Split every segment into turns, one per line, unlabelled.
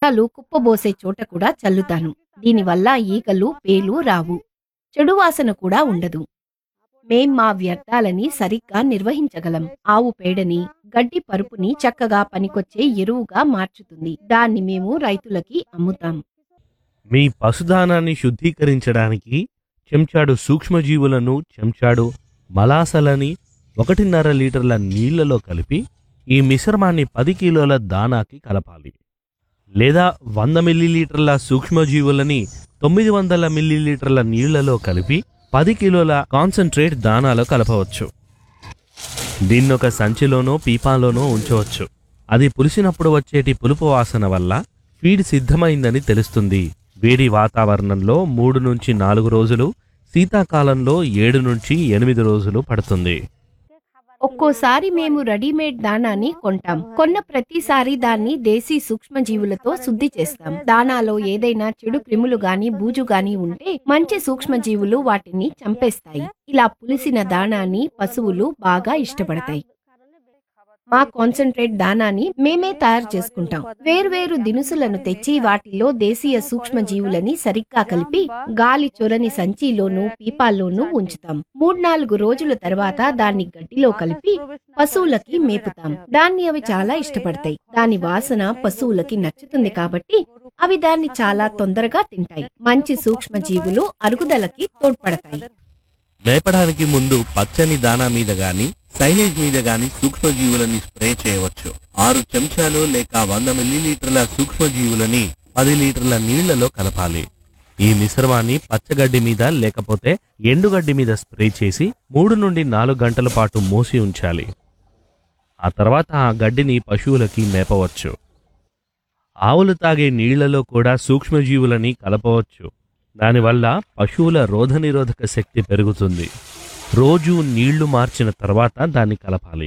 వ్యర్థాలు కుప్పబోసే చోట కూడా చల్లుతాను దీనివల్ల ఈగలు పేలు రావు చెడు వాసన కూడా ఉండదు మేం మా వ్యర్థాలని సరిగ్గా నిర్వహించగలం ఆవు పేడని గడ్డి పరుపుని చక్కగా పనికొచ్చే ఎరువుగా మార్చుతుంది దాన్ని మేము రైతులకి అమ్ముతాం
మీ పశుదానాన్ని శుద్ధీకరించడానికి చెంచాడు సూక్ష్మజీవులను చెంచాడు మలాసలని ఒకటిన్నర లీటర్ల నీళ్లలో కలిపి ఈ మిశ్రమాన్ని పది కిలోల దానాకి కలపాలి లేదా వంద మిల్లీలీటర్ల సూక్ష్మజీవులని తొమ్మిది వందల మిల్లీలీటర్ల నీళ్లలో కలిపి పది కిలోల కాన్సన్ట్రేట్ దానాలో కలపవచ్చు దీన్నొక సంచిలోనో పీపాలోనో ఉంచవచ్చు అది పులిసినప్పుడు వచ్చేటి పులుపు వాసన వల్ల ఫీడ్ సిద్ధమైందని తెలుస్తుంది వేడి వాతావరణంలో మూడు నుంచి నాలుగు రోజులు శీతాకాలంలో ఏడు నుంచి ఎనిమిది రోజులు పడుతుంది
ఒక్కోసారి మేము రెడీమేడ్ దానాన్ని కొంటాం కొన్న ప్రతిసారి దాన్ని దేశీ సూక్ష్మజీవులతో శుద్ధి చేస్తాం దానాలో ఏదైనా చెడు క్రిములు గాని బూజు గాని ఉంటే మంచి సూక్ష్మజీవులు వాటిని చంపేస్తాయి ఇలా పులిసిన దానాన్ని పశువులు బాగా ఇష్టపడతాయి మా కాన్సన్ట్రేట్ దానాన్ని మేమే తయారు చేసుకుంటాం వేర్వేరు దినుసులను తెచ్చి వాటిలో దేశీయ సూక్ష్మజీవులని సరిగ్గా కలిపి గాలి చొరని సంచిలోనూ పీపాల్లోనూ ఉంచుతాం మూడు నాలుగు రోజుల తర్వాత దాన్ని గడ్డిలో కలిపి పశువులకి మేపుతాం దాన్ని అవి చాలా ఇష్టపడతాయి దాని వాసన పశువులకి నచ్చుతుంది కాబట్టి అవి దాన్ని చాలా తొందరగా తింటాయి మంచి సూక్ష్మజీవులు అరుగుదలకి తోడ్పడతాయి
మేపడానికి ముందు పచ్చని దానా మీద గాని సైలేజ్ మీద గాని సూక్ష్మజీవులని స్ప్రే చేయవచ్చు ఆరు చెంచాలు లేక వంద మిల్లీలీటర్ల సూక్ష్మజీవులని పది లీటర్ల నీళ్లలో కలపాలి ఈ మిశ్రమాన్ని పచ్చగడ్డి మీద లేకపోతే ఎండుగడ్డి మీద స్ప్రే చేసి మూడు నుండి నాలుగు గంటల పాటు మూసి ఉంచాలి ఆ తర్వాత ఆ గడ్డిని పశువులకి మేపవచ్చు ఆవులు తాగే నీళ్లలో కూడా సూక్ష్మజీవులని కలపవచ్చు దానివల్ల పశువుల రోధనిరోధక శక్తి పెరుగుతుంది రోజు నీళ్లు మార్చిన తర్వాత దాన్ని కలపాలి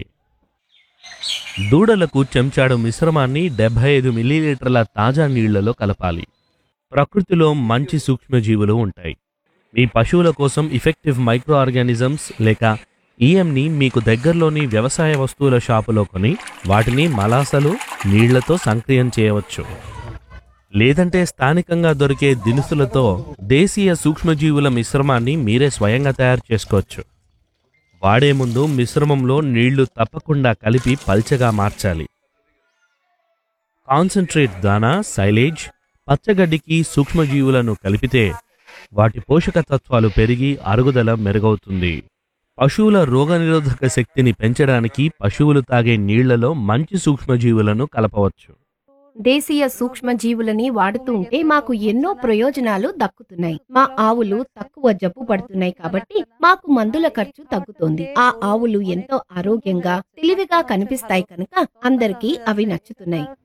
దూడలకు చెంచాడు మిశ్రమాన్ని డెబ్బై ఐదు మిల్లీలీటర్ల తాజా నీళ్లలో కలపాలి ప్రకృతిలో మంచి సూక్ష్మజీవులు ఉంటాయి మీ పశువుల కోసం ఇఫెక్టివ్ మైక్రో ఆర్గానిజమ్స్ లేక ఈఎంని మీకు దగ్గరలోని వ్యవసాయ వస్తువుల షాపులో కొని వాటిని మలాసలు నీళ్లతో సంక్రియం చేయవచ్చు లేదంటే స్థానికంగా దొరికే దినుసులతో దేశీయ సూక్ష్మజీవుల మిశ్రమాన్ని మీరే స్వయంగా తయారు చేసుకోవచ్చు వాడే ముందు మిశ్రమంలో నీళ్లు తప్పకుండా కలిపి పల్చగా మార్చాలి కాన్సన్ట్రేట్ దానా సైలేజ్ పచ్చగడ్డికి సూక్ష్మజీవులను కలిపితే వాటి పోషక తత్వాలు పెరిగి అరుగుదల మెరుగవుతుంది పశువుల రోగనిరోధక శక్తిని పెంచడానికి పశువులు తాగే నీళ్లలో మంచి సూక్ష్మజీవులను కలపవచ్చు
దేశీయ సూక్ష్మజీవులని వాడుతూ ఉంటే మాకు ఎన్నో ప్రయోజనాలు దక్కుతున్నాయి మా ఆవులు తక్కువ జబ్బు పడుతున్నాయి కాబట్టి మాకు మందుల ఖర్చు తగ్గుతోంది ఆ ఆవులు ఎంతో ఆరోగ్యంగా తెలివిగా కనిపిస్తాయి కనుక అందరికీ అవి నచ్చుతున్నాయి